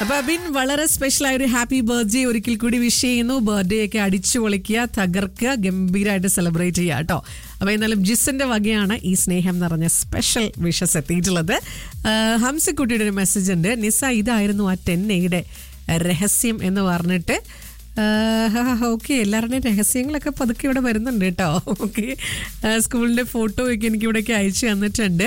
അപ്പൊ അബിൻ വളരെ സ്പെഷ്യൽ ആയ ഒരു ഹാപ്പി ബർത്ത്ഡേ ഒരിക്കൽ കൂടി വിഷ് ചെയ്യുന്നു ബർത്ത്ഡേ ഒക്കെ അടിച്ചു പൊളിക്കുക തകർക്കുക ഗംഭീരമായിട്ട് സെലിബ്രേറ്റ് ചെയ്യുക കേട്ടോ അപ്പൊ എന്നാലും ജിസിന്റെ വകയാണ് ഈ സ്നേഹം നിറഞ്ഞ സ്പെഷ്യൽ വിഷസ് എത്തിയിട്ടുള്ളത് ആ, ഹംസക്കുട്ടിയുടെ ഒരു മെസ്സേജ് ഉണ്ട് നിസ ഇതായിരുന്നു ആ ടെൻ എയുടെ രഹസ്യം എന്ന് പറഞ്ഞിട്ട് ഓക്കെ എല്ലാവരുടെയും രഹസ്യങ്ങളൊക്കെ പതുക്കെ ഇവിടെ വരുന്നുണ്ട് കേട്ടോ ഓക്കെ സ്കൂളിന്റെ ഫോട്ടോ ഒക്കെ എനിക്ക് ഇവിടേക്ക് അയച്ചു തന്നിട്ടുണ്ട്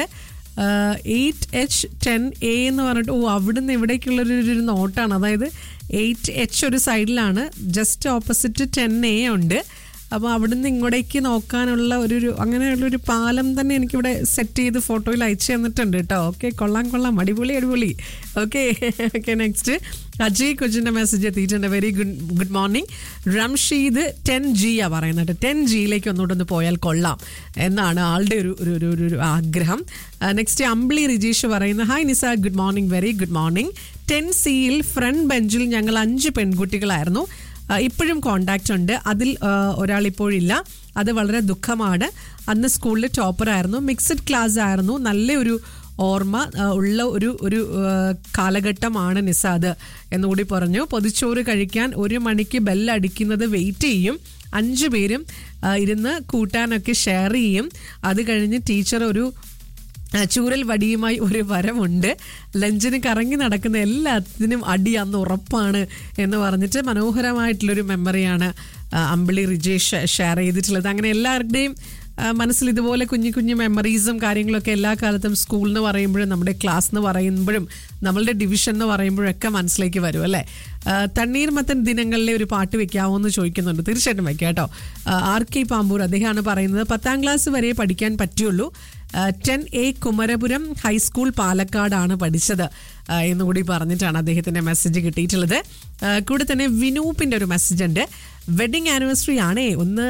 എയ്റ്റ് എച്ച് ടെൻ എ എന്ന് പറഞ്ഞിട്ട് ഓ അവിടുന്ന് ഇവിടേക്കുള്ളൊരു ഒരു നോട്ടാണ് അതായത് എയ്റ്റ് എച്ച് ഒരു സൈഡിലാണ് ജസ്റ്റ് ഓപ്പോസിറ്റ് ടെൻ എ ഉണ്ട് അപ്പോൾ അവിടുന്ന് ഇങ്ങോട്ടേക്ക് നോക്കാനുള്ള ഒരു ഒരു അങ്ങനെയുള്ളൊരു പാലം തന്നെ എനിക്കിവിടെ സെറ്റ് ചെയ്ത് ഫോട്ടോയിൽ അയച്ചു തന്നിട്ടുണ്ട് കേട്ടോ ഓക്കെ കൊള്ളാം കൊള്ളാം അടിപൊളി അടിപൊളി ഓക്കെ ഓക്കെ നെക്സ്റ്റ് അജയ് കൊച്ചിൻ്റെ മെസ്സേജ് എത്തിയിട്ടുണ്ട് very good good morning Ramsheed ten G ആ പറയുന്നത് ടെൻ ജിയിലേക്ക് ഒന്നുകൂടെ ഒന്ന് പോയാൽ കൊള്ളാം എന്നാണ് ആളുടെ ഒരു ഒരു ഒരു ഒരു- ഒരു ആഗ്രഹം നെക്സ്റ്റ് അമ്പിളി റിജീഷ് പറയുന്ന hi Nisa good morning very good morning ten സിയിൽ ഫ്രണ്ട് ബെഞ്ചിൽ ഞങ്ങൾ അഞ്ച് പെൺകുട്ടികളായിരുന്നു ആ, ഇപ്പോഴും കോണ്ടാക്റ്റ് ഉണ്ട് അതിൽ ആ, ഒരാൾ ഇപ്പോഴില്ല അത് വളരെ ദുഃഖമാണ് അന്ന് സ്കൂളിൽ ടോപ്പർ ആയിരുന്നു മിക്സഡ് ക്ലാസ് ആയിരുന്നു നല്ലൊരു ഓർമ്മ ആ, ഉള്ള ഒരു ഒരു ആ, കാലഘട്ടമാണ് നിസാദ് എന്നുകൂടി പറഞ്ഞു പൊതിച്ചോറ് കഴിക്കാൻ ഒരു മണിക്ക് ബെല്ലടിക്കുന്നത് വെയിറ്റ് ചെയ്യും അഞ്ചു പേരും ആ, ഇരുന്ന് കൂട്ടാനൊക്കെ ഷെയർ ചെയ്യും അത് കഴിഞ്ഞ് ടീച്ചർ ഒരു ആ, ചൂരൽ വടിയുമായി ഒരു വരമുണ്ട് ലഞ്ചിന് കറങ്ങി നടക്കുന്ന എല്ലാത്തിനും അടി അന്ന് ഉറപ്പാണ് എന്ന് പറഞ്ഞിട്ട് മനോഹരമായിട്ടുള്ളൊരു മെമ്മറിയാണ് ആ, അമ്പിളി റിജേഷ് ഷെയർ ചെയ്തിട്ടുള്ളത് അങ്ങനെ എല്ലാവരുടെയും ആ, മനസ്സിൽ ഇതുപോലെ കുഞ്ഞു കുഞ്ഞു മെമ്മറീസും കാര്യങ്ങളൊക്കെ എല്ലാ കാലത്തും സ്കൂൾ എന്ന് പറയുമ്പോഴും നമ്മുടെ ക്ലാസ് എന്ന് പറയുമ്പോഴും നമ്മളുടെ ഡിവിഷൻ എന്ന് പറയുമ്പോഴൊക്കെ മനസ്സിലേക്ക് വരും അല്ലേ ആ, തണ്ണീർമത്തൻ ദിനങ്ങളിലെ ഒരു പാട്ട് വെക്കാമോ എന്ന് ചോദിക്കുന്നുണ്ട് തീർച്ചയായിട്ടും വെക്കാം കേട്ടോ ആ, ആർ കെ പാമ്പൂർ അദ്ദേഹമാണ് പറയുന്നത് പത്താം ക്ലാസ് വരെ പഠിക്കാൻ പറ്റുള്ളൂ ടെൻ എ കുമരപുരം ഹൈസ്കൂൾ പാലക്കാടാണ് പഠിച്ചത് ആ, എന്നുകൂടി പറഞ്ഞിട്ടാണ് അദ്ദേഹത്തിന്റെ മെസ്സേജ് കിട്ടിയിട്ടുള്ളത് ആ, കൂടെ തന്നെ വിനൂപ്പിന്റെ ഒരു മെസ്സേജ് ഉണ്ട് വെഡിങ് ആനിവേഴ്സറി ആണേ ഒന്ന്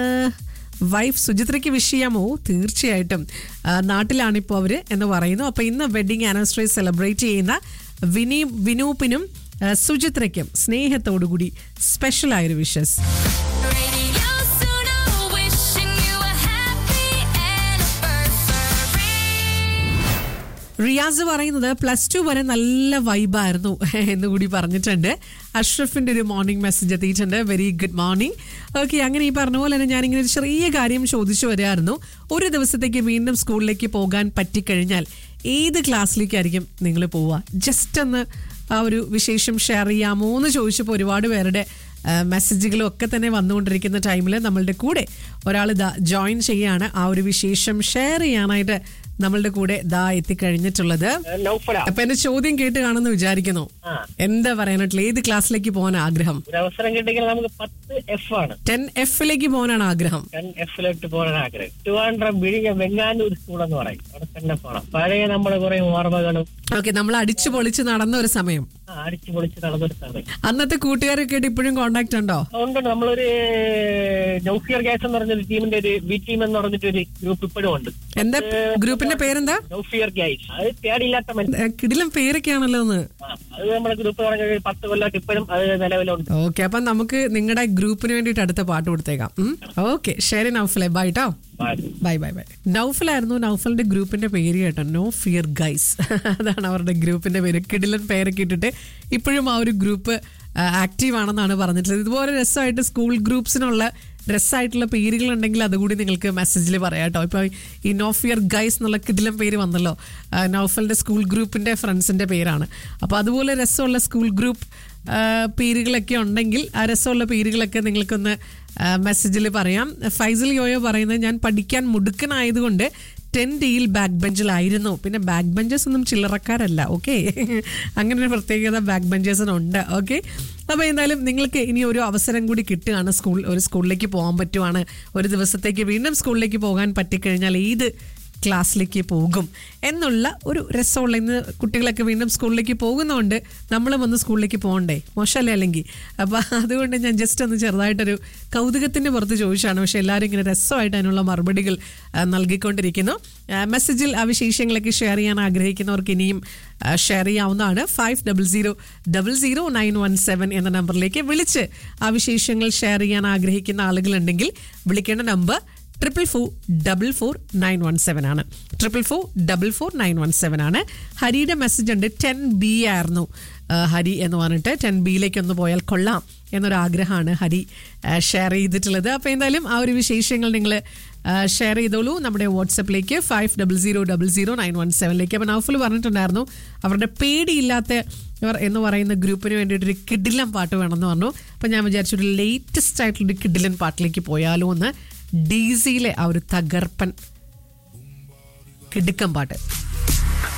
വൈഫ് സുചിത്രയ്ക്ക് വിഷ് ചെയ്യാമോ തീർച്ചയായിട്ടും ആ, നാട്ടിലാണിപ്പോൾ അവർ എന്ന് പറയുന്നു അപ്പോൾ ഇന്ന് വെഡിങ് ആനിവേഴ്സറി സെലിബ്രേറ്റ് ചെയ്യുന്ന വിനി വിനൂപ്പിനും ആ, സുചിത്രയ്ക്കും സ്നേഹത്തോടുകൂടി സ്പെഷ്യലായൊരു wishes Radio Suno, wishing you a happy anniversary. Riyas പറയുന്നത് പ്ലസ് ടു വരെ നല്ല വൈബായിരുന്നു എന്ന് കൂടി പറഞ്ഞിട്ടുണ്ട് അഷ്റഫിന്റെ ഒരു മോർണിംഗ് മെസ്സേജ് എത്തിയിട്ടുണ്ട് വെരി ഗുഡ് മോർണിംഗ് ഓക്കെ അങ്ങനെ ഈ പറഞ്ഞ പോലെ തന്നെ ഞാനിങ്ങനെ ഒരു ചെറിയ കാര്യം ചോദിച്ചു വരായിരുന്നു ഒരു ദിവസത്തേക്ക് വീണ്ടും സ്കൂളിലേക്ക് പോകാൻ പറ്റിക്കഴിഞ്ഞാൽ ഏത് ക്ലാസ്സിലേക്കായിരിക്കും നിങ്ങൾ പോവുക ജസ്റ്റ് ഒന്ന് ആ ഒരു വിശേഷം ഷെയർ ചെയ്യാമോ എന്ന് ചോദിച്ചപ്പോൾ ഒരുപാട് പേരുടെ മെസ്സേജുകളും ഒക്കെ തന്നെ വന്നുകൊണ്ടിരിക്കുന്ന ടൈമിൽ നമ്മളുടെ കൂടെ ഒരാൾ ഇതാ ജോയിൻ ചെയ്യാണ് ആ ഒരു വിശേഷം ഷെയർ ചെയ്യാനായിട്ട് നമ്മളുടെ കൂടെ ദാ എത്തിക്കഴിഞ്ഞിട്ടുള്ളത് നൗഫല അപ്പൊ എന്റെ ചോദ്യം കേട്ട് കാണുമെന്ന് വിചാരിക്കുന്നു ആ. എന്താ പറയാനായിട്ടുള്ള ഏത് ക്ലാസ്സിലേക്ക് പോകാൻ ആഗ്രഹം ഒരു അവസരം കിട്ടിയെങ്കിൽ നമുക്ക് പത്ത് എഫ് ആണ് ടെൻ എഫിലേക്ക് പോകാനാണ് ആഗ്രഹം ടെൻ എഫിലോട്ട് പോകാൻ ആഗ്രഹം ട്രിവാൻഡ്രം വിഴിഞ്ഞ വെങ്ങാനൂർ സ്കൂൾ എന്ന് പറയും അവിടെ തന്നെ പോകണം പഴയ നമ്മുടെ കുറെ ഓർമ്മകളും ഓക്കെ നമ്മൾ അടിച്ചു പൊളിച്ച് നടന്ന ഒരു സമയം ആ, അടിച്ചു പൊളിച്ച് നടന്നൊരു സമയം അന്നത്തെ കൂട്ടുകാരൊക്കെ ആയിട്ട് ഇപ്പോഴും കോണ്ടാക്ട് ഉണ്ടോ അതുകൊണ്ട് നമ്മളൊരു നൗഫിയർ ഗ്യാസ് എന്ന് പറഞ്ഞൊരു ടീമിന്റെ ഒരു ബി ടീം എന്ന് പറഞ്ഞിട്ടൊരു ഗ്രൂപ്പ് ഇപ്പോഴും ഉണ്ട് എന്താ ഗ്രൂപ്പിന്റെ പേരെന്താ നൗഫിയർ ഗ്യാസ് അത് പേടിയില്ലാത്ത മനുഷ്യൻ ഏ, കിടിലം പേരൊക്കെയാണല്ലോ ഒന്ന് ആ, അത് നമ്മുടെ ഗ്രൂപ്പ് പറഞ്ഞ ഒരു പത്ത് കൊല്ലമായിട്ട് ഇപ്പോഴും അത് നിലവിലുണ്ട് ഓക്കെ അപ്പൊ നമുക്ക് നിങ്ങളുടെ ഗ്രൂപ്പിന് വേണ്ടിയിട്ട് അടുത്ത പാട്ട് കൊടുത്തേക്കാം ഓക്കെ ശരി നൗഫലെ ബൈ ട്ടോ ആ, ബൈ ബൈ ബൈ നൗഫലായിരുന്നു നൗഫലിന്റെ ഗ്രൂപ്പിന്റെ പേര് കേട്ടോ നോ ഫിയർ ഗൈസ് അതാണ് അവരുടെ ഗ്രൂപ്പിന്റെ പേര് കിടിലൻ പേരൊക്കെ ഇട്ടിട്ട് ഇപ്പോഴും ആ ഒരു ഗ്രൂപ്പ് ആക്റ്റീവ് ആണെന്നാണ് പറഞ്ഞിട്ടുള്ളത് ഇതുപോലെ രസമായിട്ട് സ്കൂൾ ഗ്രൂപ്പ്സിനുള്ള രസമായിട്ടുള്ള പേരുകൾ ഉണ്ടെങ്കിൽ അതുകൂടി നിങ്ങൾക്ക് മെസ്സേജിൽ പറയാം കേട്ടോ ഇപ്പോൾ ഈ നോ ഫിയർ ഗൈസ് എന്നുള്ള കിടിലൻ പേര് വന്നല്ലോ ആ, നൗഫലിന്റെ സ്കൂൾ ഗ്രൂപ്പിന്റെ ഫ്രണ്ട്സിന്റെ പേരാണ് അപ്പോൾ അതുപോലെ രസമുള്ള സ്കൂൾ ഗ്രൂപ്പ് ആ, പേരുകളൊക്കെ ഉണ്ടെങ്കിൽ ആ രസമുള്ള പേരുകളൊക്കെ നിങ്ങൾക്കൊന്ന് മെസ്സേജിൽ പറയാം ഫൈസൽ യോയോ പറയുന്നത് ഞാൻ പഠിക്കാൻ മുടുക്കനായതുകൊണ്ട് ടെൻ ഡിയിൽ ബാക്ക് ബെഞ്ചിലായിരുന്നു പിന്നെ ബാക്ക് ബെഞ്ചേഴ്സ് ഒന്നും ചില്ലറക്കാരല്ല ഓക്കെ അങ്ങനെ ഒരു പ്രത്യേകത ബാക്ക് ബെഞ്ചേഴ്സിനുണ്ട് ഓക്കെ അപ്പോൾ എന്തായാലും നിങ്ങൾക്ക് ഇനി ഒരു അവസരം കൂടി കിട്ടുകയാണ് സ്കൂൾ ഒരു സ്കൂളിലേക്ക് പോകാൻ പറ്റുവാണ് ഒരു ദിവസത്തേക്ക് വീണ്ടും സ്കൂളിലേക്ക് പോകാൻ പറ്റിക്കഴിഞ്ഞാൽ ഏത് ക്ലാസ്സിലേക്ക് പോകും എന്നുള്ള ഒരു രസമുള്ള ഇന്ന് കുട്ടികളൊക്കെ വീണ്ടും സ്കൂളിലേക്ക് പോകുന്നതുകൊണ്ട് നമ്മളും ഒന്ന് സ്കൂളിലേക്ക് പോകണ്ടേ മോശമല്ലേ അല്ലെങ്കിൽ അപ്പോൾ അതുകൊണ്ട് ഞാൻ ജസ്റ്റ് ഒന്ന് ചെറുതായിട്ടൊരു കൗതുകത്തിൻ്റെ പുറത്ത് ചോദിച്ചാണ് പക്ഷേ എല്ലാവരും ഇങ്ങനെ രസമായിട്ട് അതിനുള്ള മറുപടികൾ ആ, നൽകിക്കൊണ്ടിരിക്കുന്നു ആ, മെസ്സേജിൽ ആ വിശേഷങ്ങളൊക്കെ ഷെയർ ചെയ്യാൻ ആഗ്രഹിക്കുന്നവർക്ക് ഇനിയും ആ, ഷെയർ ചെയ്യാവുന്നതാണ് five double zero double zero nine one seven എന്ന നമ്പറിലേക്ക് വിളിച്ച് ആ വിശേഷങ്ങൾ ഷെയർ ചെയ്യാൻ ആഗ്രഹിക്കുന്ന ആളുകളുണ്ടെങ്കിൽ വിളിക്കേണ്ട number triple four double four nine one seven ആണ് triple four double four nine one seven ആണ് ഹരിയുടെ മെസ്സേജ് ഉണ്ട് ടെൻ ബി ആയിരുന്നു ആ, ഹരി എന്ന് പറഞ്ഞിട്ട് ടെൻ ബിയിലേക്ക് ഒന്ന് പോയാൽ കൊള്ളാം എന്നൊരു ആഗ്രഹമാണ് ഹരി ഷെയർ ചെയ്തിട്ടുള്ളത് അപ്പോൾ എന്തായാലും ആ ഒരു വിശേഷങ്ങൾ നിങ്ങൾ ഷെയർ ചെയ്തോളൂ നമ്മുടെ വാട്സപ്പിലേക്ക് five double zero double zero nine one സെവനിലേക്ക് അപ്പോൾ നൗഫുൽ പറഞ്ഞിട്ടുണ്ടായിരുന്നു അവരുടെ പേടിയില്ലാത്ത ഇവർ എന്ന് പറയുന്ന ഗ്രൂപ്പിന് വേണ്ടിയിട്ട് ഒരു കിഡിലൻ പാട്ട് വേണമെന്ന് പറഞ്ഞു അപ്പോൾ ഞാൻ വിചാരിച്ചു ഒരു ലേറ്റസ്റ്റ് ആയിട്ടുള്ളൊരു കിഡിലൻ പാട്ടിലേക്ക് പോയാലോ എന്ന് ഡീസിയിലെ ആ ഒരു തകർപ്പൻ കിടുക്കം പാട്ട്